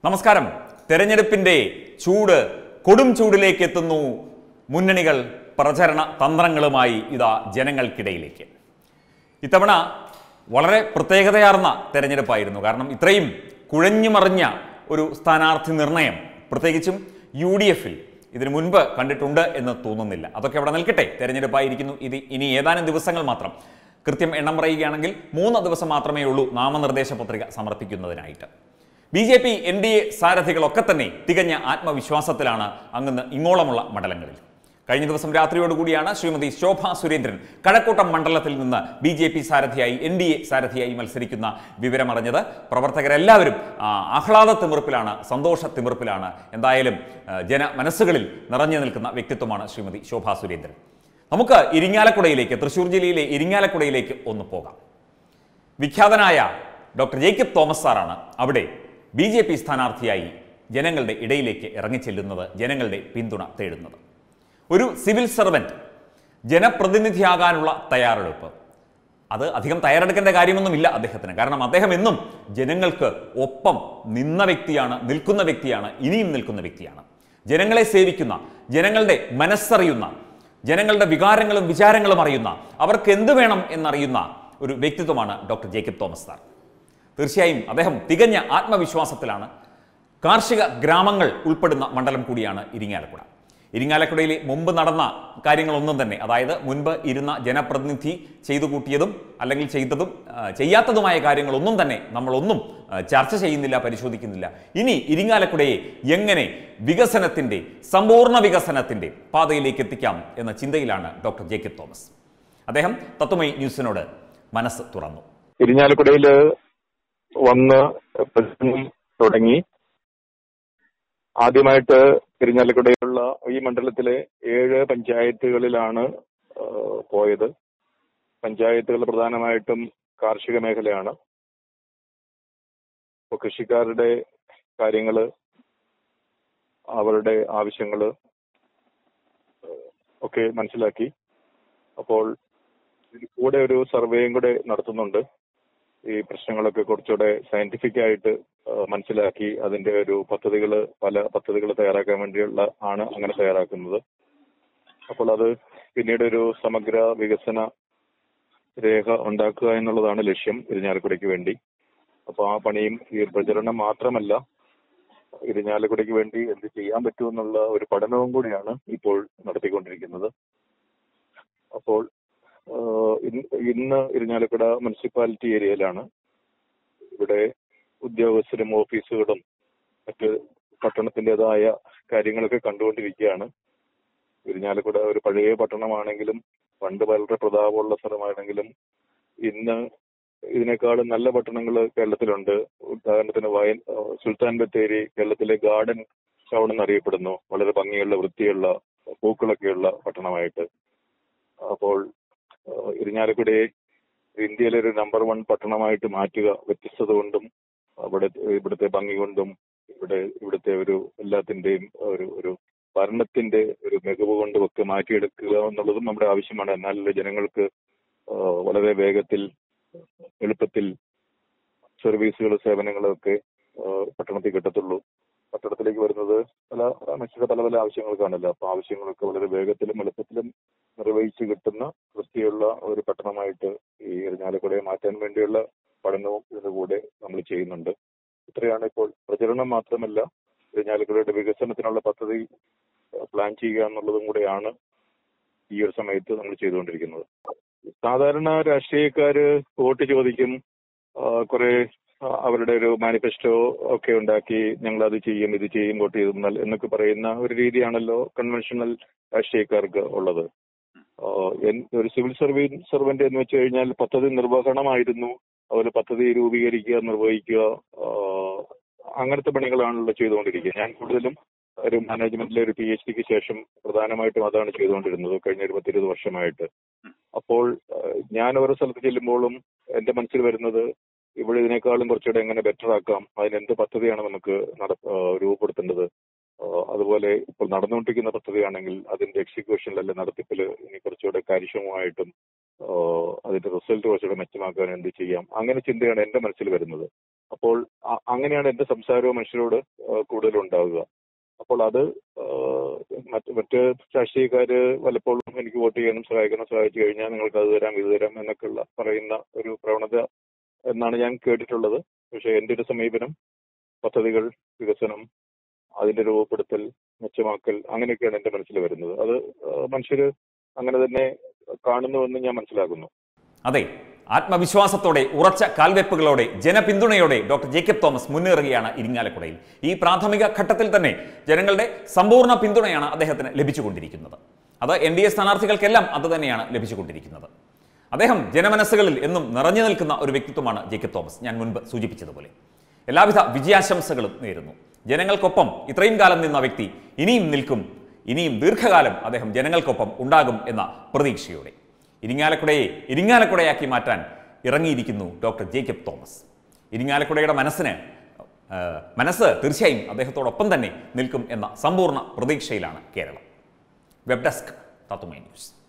നമസ്കാരം തെരഞ്ഞെടുപ്പിന്റെ ചൂട് കൊടും ചൂടിലേക്ക് എത്തുന്നു മുന്നണികൾ പ്രചരണ തന്ത്രങ്ങളുമായി ഇതാ ജനങ്ങൾക്കിടയിലേക്ക് ഇത്തവണ വളരെ പ്രത്യേകതയാർന്ന തെരഞ്ഞെടുപ്പായിരുന്നു കാരണം ഇത്രയും കുഴഞ്ഞുമറിഞ്ഞ ഒരു സ്ഥാനാർത്ഥി നിർണയം പ്രത്യേകിച്ചും യു ഡി എഫിൽ ഇതിനു മുൻപ് കണ്ടിട്ടുണ്ട് എന്ന് തോന്നുന്നില്ല അതൊക്കെ അവിടെ നിൽക്കട്ടെ തെരഞ്ഞെടുപ്പായിരിക്കുന്നു ഇത് ഇനി ഏതാനും ദിവസങ്ങൾ മാത്രം കൃത്യം എണ്ണം പറയുകയാണെങ്കിൽ മൂന്ന് ദിവസം മാത്രമേ ഉള്ളൂ നാമനിർദ്ദേശ പത്രിക സമർപ്പിക്കുന്നതിനായിട്ട് B J P N D A സാരഥികളൊക്കെ തന്നെ തികഞ്ഞ ആത്മവിശ്വാസത്തിലാണ് അങ്ങ് ഇങ്ങോളമുള്ള മണ്ഡലങ്ങളിൽ കഴിഞ്ഞ ദിവസം രാത്രിയോടുകൂടിയാണ് ശ്രീമതി ശോഭ സുരേന്ദ്രൻ കഴക്കൂട്ടം മണ്ഡലത്തിൽ നിന്ന് ബി ജെ പി സാരഥിയായി എൻ ഡി എ സാരഥിയായി മത്സരിക്കുന്ന വിവരമറിഞ്ഞത് പ്രവർത്തകരെല്ലാവരും ആ, ആഹ്ലാദ തിമിർപ്പിലാണ് സന്തോഷ തിമിർപ്പിലാണ് എന്തായാലും ആ, ജന മനസ്സുകളിൽ നിറഞ്ഞു നിൽക്കുന്ന വ്യക്തിത്വമാണ് ശ്രീമതി ശോഭ സുരേന്ദ്രൻ നമുക്ക് ഇരിങ്ങാലക്കുടയിലേക്ക് തൃശ്ശൂർ ജില്ലയിലെ ഇരിങ്ങാലക്കുടയിലേക്ക് ഒന്ന് പോകാം വിഖ്യാതനായ ഡോക്ടർ ജേക്കബ് തോമസ് സാറാണ് അവിടെ ബി ജെ പി സ്ഥാനാർത്ഥിയായി ജനങ്ങളുടെ ഇടയിലേക്ക് ഇറങ്ങിച്ചെല്ലുന്നത് ജനങ്ങളുടെ പിന്തുണ തേടുന്നത് ഒരു സിവിൽ സർവൻറ്റ് ജനപ്രതിനിധിയാകാനുള്ള തയ്യാറെടുപ്പ് അത് അധികം തയ്യാറെടുക്കേണ്ട കാര്യമൊന്നുമില്ല അദ്ദേഹത്തിന് കാരണം അദ്ദേഹം എന്നും ജനങ്ങൾക്ക് ഒപ്പം നിന്ന വ്യക്തിയാണ് നിൽക്കുന്ന വ്യക്തിയാണ് ഇനിയും നിൽക്കുന്ന വ്യക്തിയാണ് ജനങ്ങളെ സേവിക്കുന്ന ജനങ്ങളുടെ മനസ്സറിയുന്ന ജനങ്ങളുടെ വികാരങ്ങളും വിചാരങ്ങളും അറിയുന്ന അവർക്ക് എന്ത് വേണം എന്നറിയുന്ന ഒരു വ്യക്തിത്വമാണ് ഡോക്ടർ ജേക്കബ് തോമസ് സാർ തീർച്ചയായും അദ്ദേഹം തികഞ്ഞ ആത്മവിശ്വാസത്തിലാണ് കാർഷിക ഗ്രാമങ്ങൾ ഉൾപ്പെടുന്ന മണ്ഡലം കൂടിയാണ് ഇരിങ്ങാലക്കുട ഇരിങ്ങാലക്കുടയിൽ മുമ്പ് നടന്ന കാര്യങ്ങളൊന്നും തന്നെ അതായത് മുൻപ് ഇരുന്ന ജനപ്രതിനിധി ചെയ്തു കൂട്ടിയതും അല്ലെങ്കിൽ ചെയ്തതും ആ, ചെയ്യാത്തതുമായ കാര്യങ്ങളൊന്നും തന്നെ നമ്മളൊന്നും ആ, ചർച്ച ചെയ്യുന്നില്ല പരിശോധിക്കുന്നില്ല ഇനി ഇരിങ്ങാലക്കുടയെ എങ്ങനെ വികസനത്തിന്റെ സമ്പൂർണ്ണ വികസനത്തിന്റെ പാതയിലേക്ക് എത്തിക്കാം എന്ന ചിന്തയിലാണ് ഡോക്ടർ ജേക്കബ് തോമസ് അദ്ദേഹം തത്വമയി ന്യൂസിനോട് മനസ്സ് തുറന്നു ഇരിഞ്ഞാലക്കുടയില് വന്ന് പ്രചരണം തുടങ്ങി ആദ്യമായിട്ട് ഇരിഞ്ഞാലക്കുടയിലുള്ള ഈ മണ്ഡലത്തിലെ ഏഴ് പഞ്ചായത്തുകളിലാണ് ആ, പോയത് പഞ്ചായത്തുകൾ പ്രധാനമായിട്ടും കാർഷിക മേഖലയാണ് ഇപ്പൊ കൃഷിക്കാരുടെ കാര്യങ്ങള് അവരുടെ ആവശ്യങ്ങള് ഒക്കെ മനസ്സിലാക്കി അപ്പോൾ ഇതിൽ കൂടെ ഒരു സർവേയും കൂടെ നടത്തുന്നുണ്ട് ഈ പ്രശ്നങ്ങളൊക്കെ കുറച്ചുകൂടെ സയന്റിഫിക് ആയിട്ട് ആ, മനസ്സിലാക്കി അതിന്റെ ഒരു പദ്ധതികൾ പല പദ്ധതികൾ തയ്യാറാക്കാൻ വേണ്ടിയുള്ള ആണ് അങ്ങനെ തയ്യാറാക്കുന്നത് അപ്പോൾ അത് പിന്നീട് ഒരു സമഗ്ര വികസന രേഖ ഉണ്ടാക്കുക എന്നുള്ളതാണ് ലക്ഷ്യം ഇരിഞ്ഞാലക്കുടയ്ക്ക് വേണ്ടി അപ്പോൾ ആ പണിയും ഈ പ്രചരണം മാത്രമല്ല ഇരിഞ്ഞാലക്കുടയ്ക്ക് വേണ്ടി എന്ത് ചെയ്യാൻ പറ്റുമെന്നുള്ള ഒരു പഠനവും കൂടിയാണ് ഇപ്പോൾ നടത്തിക്കൊണ്ടിരിക്കുന്നത് അപ്പോൾ ആഹ് ഇന്ന് ഇന്ന് ഇരിഞ്ഞാലക്കുട മുനിസിപ്പാലിറ്റി ഏരിയയിലാണ് ഇവിടെ ഉദ്യോഗസ്ഥരും ഓഫീസുകളും മറ്റ് പട്ടണത്തിൻ്റെതായ കാര്യങ്ങളൊക്കെ കണ്ടുകൊണ്ടിരിക്കുകയാണ് ഇരിഞ്ഞാലക്കുട ഒരു പഴയ പട്ടണമാണെങ്കിലും പണ്ട് വളരെ പ്രതാപമുള്ള സ്ഥലമാണെങ്കിലും ഇന്ന് ഇതിനേക്കാളും നല്ല പട്ടണങ്ങൾ കേരളത്തിലുണ്ട് ഉദാഹരണത്തിന് വയൽ ആഹ് സുൽത്താൻ ബത്തേരി കേരളത്തിലെ ഗാർഡൻ ടൗൺ എന്നറിയപ്പെടുന്നു വളരെ ഭംഗിയുള്ള വൃത്തിയുള്ള പൂക്കളൊക്കെയുള്ള പട്ടണമായിട്ട് അപ്പോൾ ആഹ് ഇരിഞ്ഞാലക്കുടയെ ഇന്ത്യയിലെ ഒരു നമ്പർ വൺ പട്ടണമായിട്ട് മാറ്റുക വ്യത്യസ്തത കൊണ്ടും അവിടെ ഇവിടുത്തെ ഭംഗി കൊണ്ടും ഇവിടെ ഇവിടുത്തെ ഒരു എല്ലാത്തിന്റെയും ഒരു ഒരു ഭരണത്തിന്റെ ഒരു മികവ് കൊണ്ടും ഒക്കെ മാറ്റിയെടുക്കുക എന്നുള്ളതും നമ്മുടെ ആവശ്യമാണ് എന്നാലല്ലേ ജനങ്ങൾക്ക് ആഹ് വളരെ വേഗത്തിൽ എളുപ്പത്തിൽ സർവീസുകൾ സേവനങ്ങളും ഒക്കെ ആഹ് പട്ടണത്തിൽ കിട്ടത്തുള്ളൂ പട്ടണത്തിലേക്ക് വരുന്നത് പല മനുഷ്യരുടെ പല പല ആവശ്യങ്ങൾക്കാണല്ലോ അപ്പൊ ആവശ്യങ്ങളൊക്കെ വളരെ വേഗത്തിലും എളുപ്പത്തിലും നിർവഹിച്ചു കിട്ടുന്ന വൃത്തിയുള്ള ഒരു പട്ടണമായിട്ട് ഈ ഇരിഞ്ഞാലക്കുടയെ മാറ്റാൻ വേണ്ടിയുള്ള പഠനവും ഇതിന്റെ കൂടെ നമ്മൾ ചെയ്യുന്നുണ്ട് ഇത്രയാണ് ഇപ്പോൾ പ്രചരണം മാത്രമല്ല ഇരിഞ്ഞാലക്കുടയുടെ വികസനത്തിനുള്ള പദ്ധതി ഏഹ്, പ്ലാൻ ചെയ്യുക എന്നുള്ളതും കൂടെയാണ് ഈ ഒരു സമയത്ത് നമ്മൾ ചെയ്തുകൊണ്ടിരിക്കുന്നത് സാധാരണ രാഷ്ട്രീയക്കാര് വോട്ട് ചോദിക്കും ആഹ് കുറെ ആഹ് അവരുടെ ഒരു മാനിഫെസ്റ്റോ ഒക്കെ ഉണ്ടാക്കി ഞങ്ങൾ അത് ചെയ്യും ഇത് ചെയ്യും വോട്ട് ചെയ്ത് തന്നാൽ എന്നൊക്കെ പറയുന്ന ഒരു രീതിയാണല്ലോ കൺവെൻഷണൽ രാഷ്ട്രീയക്കാർക്ക് ഉള്ളത് ആഹ് എൻ- ഒരു സിവിൽ സർവീസ് സർവന്റ് എന്ന് വെച്ച് കഴിഞ്ഞാൽ പദ്ധതി നിർവഹണമായിരുന്നു അതുപോലെ പദ്ധതി രൂപീകരിക്കുക നിർവഹിക്കുക ആഹ് അങ്ങനത്തെ പണികളാണല്ലോ ചെയ്തുകൊണ്ടിരിക്കുക ഞാൻ കൂടുതലും ഒരു മാനേജ്മെന്റിലെ ഒരു പി എച്ച് ഡിക്ക് ശേഷം പ്രധാനമായിട്ടും അതാണ് ചെയ്തുകൊണ്ടിരുന്നത് കഴിഞ്ഞ ഒരു പത്തിരുപത് വർഷമായിട്ട് അപ്പോൾ ആഹ് ഞാൻ ഓരോ സ്ഥലത്ത് ചെല്ലുമ്പോഴും എന്റെ മനസ്സിൽ വരുന്നത് ഇവിടെ ഇതിനേക്കാളും കുറച്ചുകൂടെ എങ്ങനെ ബെറ്റർ ആക്കാം അതിന് എന്ത് പദ്ധതിയാണ് നമുക്ക് നട ആഹ് രൂപപ്പെടുത്തേണ്ടത് ആഹ് അതുപോലെ ഇപ്പോൾ നടന്നുകൊണ്ടിരിക്കുന്ന പദ്ധതിയാണെങ്കിൽ അതിന്റെ എക്സിക്യൂഷനിൽ അല്ലെ നടത്തിപ്പിൽ ഇനി കുറച്ചുകൂടെ കാര്യക്ഷമമായിട്ടും ആഹ് അതിന്റെ റിസൾട്ട് കുറച്ചുകൂടെ മെച്ചമാക്കാൻ എന്ത് ചെയ്യാം അങ്ങനെ ചിന്തയാണ് എന്റെ മനസ്സിൽ വരുന്നത് അപ്പോൾ അ- അങ്ങനെയാണ് എന്റെ സംസാരവും മനുഷ്യരോട് ആ, കൂടുതൽ ഉണ്ടാവുക അപ്പോൾ അത് ആ, മറ്റ് മറ്റ് രാഷ്ട്രീയക്കാര് പലപ്പോഴും എനിക്ക് വോട്ട് ചെയ്യാനും സഹായിക്കണം സഹായിച്ചു കഴിഞ്ഞാൽ നിങ്ങൾക്ക് അത് തരാം ഇത് തരാം എന്നൊക്കെയുള്ള പറയുന്ന ഒരു പ്രവണത എന്നാണ് ഞാൻ കേട്ടിട്ടുള്ളത് പക്ഷെ എന്റെ ഒരു സമീപനം പദ്ധതികൾ വികസനം അതിന്റെ രൂപപ്പെടുത്തൽ മെച്ചമാക്കൽ അങ്ങനെയൊക്കെയാണ് എന്റെ മനസ്സിൽ വരുന്നത് അത് ആ, മനുഷ്യര് അങ്ങനെ തന്നെ കാണുന്നുവെന്ന് ഞാൻ മനസ്സിലാക്കുന്നു അതെ ആത്മവിശ്വാസത്തോടെ ഉറച്ച കാൽവെപ്പുകളോടെ ജനപിന്തുണയോടെ ഡോക്ടർ ജേക്കബ് തോമസ് മുന്നേറുകയാണ് ഇരിങ്ങാലക്കുടയിൽ ഈ പ്രാഥമിക ഘട്ടത്തിൽ തന്നെ ജനങ്ങളുടെ സമ്പൂർണ്ണ പിന്തുണയാണ് അദ്ദേഹത്തിന് ലഭിച്ചുകൊണ്ടിരിക്കുന്നത് അത് എൻ ഡി എ സ്ഥാനാർത്ഥികൾക്കെല്ലാം അത് തന്നെയാണ് ലഭിച്ചുകൊണ്ടിരിക്കുന്നത് അദ്ദേഹം ജനമനസ്സുകളിൽ എന്നും നിറഞ്ഞു നിൽക്കുന്ന ഒരു വ്യക്തിത്വമാണ് ജേക്കബ് തോമസ് ഞാൻ മുൻപ് സൂചിപ്പിച്ചതുപോലെ എല്ലാവിധ വിജയാശംസകളും നേരുന്നു ജനങ്ങൾക്കൊപ്പം ഇത്രയും കാലം നിന്ന വ്യക്തി ഇനിയും നിൽക്കും ഇനിയും ദീർഘകാലം അദ്ദേഹം ജനങ്ങൾക്കൊപ്പം ഉണ്ടാകും എന്ന പ്രതീക്ഷയോടെ ഇരിങ്ങാലക്കുടയെ ഇരിങ്ങാലക്കുടയാക്കി മാറ്റാൻ ഇറങ്ങിയിരിക്കുന്നു ഡോക്ടർ ജേക്കബ് തോമസ് ഇരിങ്ങാലക്കുടയുടെ മനസ്സിന് ആ, മനസ്സ് തീർച്ചയായും അദ്ദേഹത്തോടൊപ്പം തന്നെ നിൽക്കും എന്ന സമ്പൂർണ്ണ പ്രതീക്ഷയിലാണ് കേരളം വെബ് ഡെസ്ക് തത്തുമൈ ന്യൂസ്